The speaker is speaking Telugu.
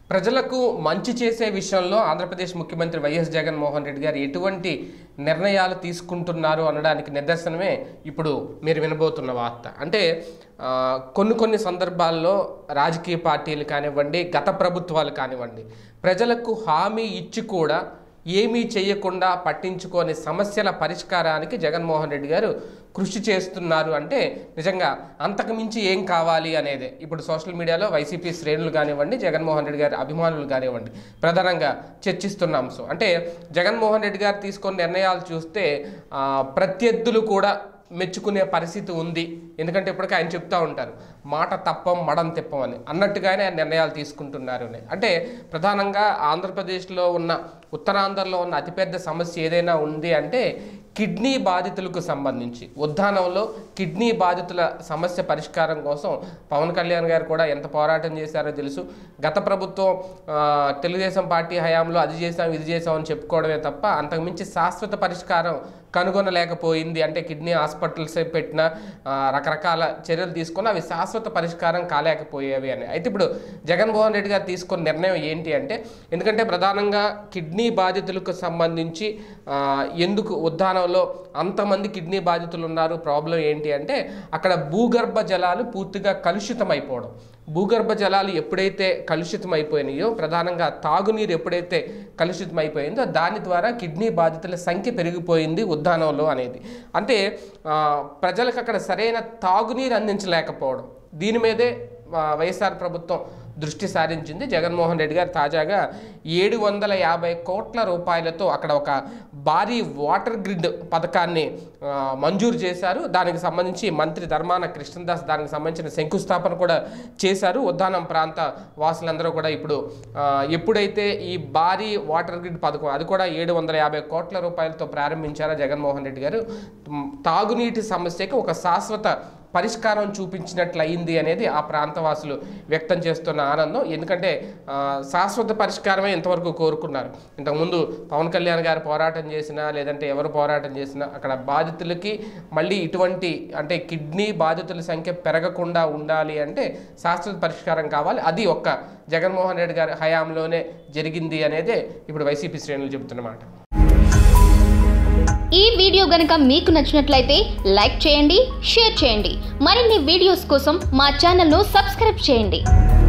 ప్రజలకు మంచి చేసే విషయంలో ఆంధ్రప్రదేశ్ ముఖ్యమంత్రి వైఎస్ జగన్మోహన్ రెడ్డి గారు ఎటువంటి నిర్ణయాలు తీసుకుంటున్నారు అనడానికి నిదర్శనమే ఇప్పుడు మీరు వినబోతున్న వార్త అంటే ఆ, కొన్ని కొన్ని సందర్భాల్లో రాజకీయ పార్టీలు కానివ్వండి గత ప్రభుత్వాలు కానివ్వండి ప్రజలకు హామీ ఇచ్చి కూడా ఏమీ చేయకుండా పట్టించుకోని సమస్యల పరిష్కారానికి జగన్మోహన్ రెడ్డి గారు కృషి చేస్తున్నారు అంటే నిజంగా అంతకు మించి ఏం కావాలి అనేదే ఇప్పుడు సోషల్ మీడియాలో వైసీపీ శ్రేణులు కానివ్వండి జగన్మోహన్ రెడ్డి గారి అభిమానులు కానివ్వండి ప్రధానంగా చర్చిస్తున్న అంశం అంటే జగన్మోహన్ రెడ్డి గారు తీసుకున్న నిర్ణయాలు చూస్తే ఆ, ప్రత్యర్థులు కూడా మెచ్చుకునే పరిస్థితి ఉంది ఎందుకంటే ఇప్పటికీ ఆయన చెప్తా ఉంటారు మాట తప్పం మడం తిప్పం అని అన్నట్టుగానే ఆయన నిర్ణయాలు తీసుకుంటున్నారు అని అంటే ప్రధానంగా ఆంధ్రప్రదేశ్లో ఉన్న ఉత్తరాంధ్రలో ఉన్న అతిపెద్ద సమస్య ఏదైనా ఉంది అంటే కిడ్నీ బాధితులకు సంబంధించి ఉద్దానంలో కిడ్నీ బాధితుల సమస్య పరిష్కారం కోసం పవన్ కళ్యాణ్ గారు కూడా ఎంత పోరాటం చేశారో తెలుసు గత ప్రభుత్వం ఆ, తెలుగుదేశం పార్టీ హయాంలో అది చేసాం ఇది చేసాం అని చెప్పుకోవడమే తప్ప అంతకుమించి శాశ్వత పరిష్కారం కనుగొనలేకపోయింది అంటే కిడ్నీ హాస్పిటల్స్ పెట్టిన ఆ, రకరకాల చర్యలు తీసుకుని అవి శాశ్వత పరిష్కారం కాలేకపోయేవి అని అయితే ఇప్పుడు జగన్మోహన్ రెడ్డి గారు తీసుకున్న నిర్ణయం ఏంటి అంటే ఎందుకంటే ప్రధానంగా కిడ్నీ బాధితులకు సంబంధించి ఆ, ఎందుకు ఉద్దానంలో అంతమంది కిడ్నీ బాధితులు ఉన్నారు ప్రాబ్లం ఏంటి అంటే అక్కడ భూగర్భ జలాలు పూర్తిగా కలుషితం అయిపోవడం భూగర్భ జలాలు ఎప్పుడైతే కలుషితం అయిపోయినాయో ప్రధానంగా తాగునీరు ఎప్పుడైతే కలుషితం అయిపోయిందో దాని ద్వారా కిడ్నీ బాధితుల సంఖ్య పెరిగిపోయింది ఉద్దానంలో అనేది అంటే ఆ, ప్రజలకు అక్కడ సరైన తాగునీరు అందించలేకపోవడం దీని మీదే ఆ, వైఎస్ఆర్ ప్రభుత్వం దృష్టి సారించింది జగన్మోహన్ రెడ్డి గారు తాజాగా ఏడు వందల యాభై కోట్ల రూపాయలతో అక్కడ ఒక భారీ వాటర్ గ్రిడ్ పథకాన్ని ఆ, మంజూరు చేశారు దానికి సంబంధించి మంత్రి ధర్మాన కృష్ణదాస్ దానికి సంబంధించిన శంకుస్థాపన కూడా చేశారు ఉద్దానం ప్రాంత వాసులందరూ కూడా ఇప్పుడు ఆ, ఎప్పుడైతే ఈ భారీ వాటర్ గ్రిడ్ పథకం అది కూడా ఏడు వందల యాభై కోట్ల రూపాయలతో ప్రారంభించారో జగన్మోహన్ రెడ్డి గారు మ్, తాగునీటి సమస్యకి ఒక శాశ్వత పరిష్కారం చూపించినట్లు అయింది అనేది ఆ ప్రాంతవాసులు వ్యక్తం చేస్తున్న ఆనందం ఎందుకంటే ఆ, శాశ్వత పరిష్కారమే ఇంతవరకు కోరుకున్నారు ఇంతకుముందు పవన్ కళ్యాణ్ గారు పోరాటం చేసినా లేదంటే ఎవరు పోరాటం చేసినా అక్కడ బాధితులకి మళ్ళీ ఇటువంటి అంటే కిడ్నీ బాధితుల సంఖ్య పెరగకుండా ఉండాలి అంటే శాశ్వత పరిష్కారం కావాలి అది ఒక్క జగన్మోహన్ రెడ్డి గారి హయాంలోనే జరిగింది అనేదే ఇప్పుడు వైసీపీ శ్రేణులు చెబుతున్నమాట ఈ వీడియో గనుక మీకు నచ్చినట్లయితే లైక్ చేయండి షేర్ చేయండి మరిన్ని వీడియోస్ కోసం మా ఛానల్ను సబ్స్క్రైబ్ చేయండి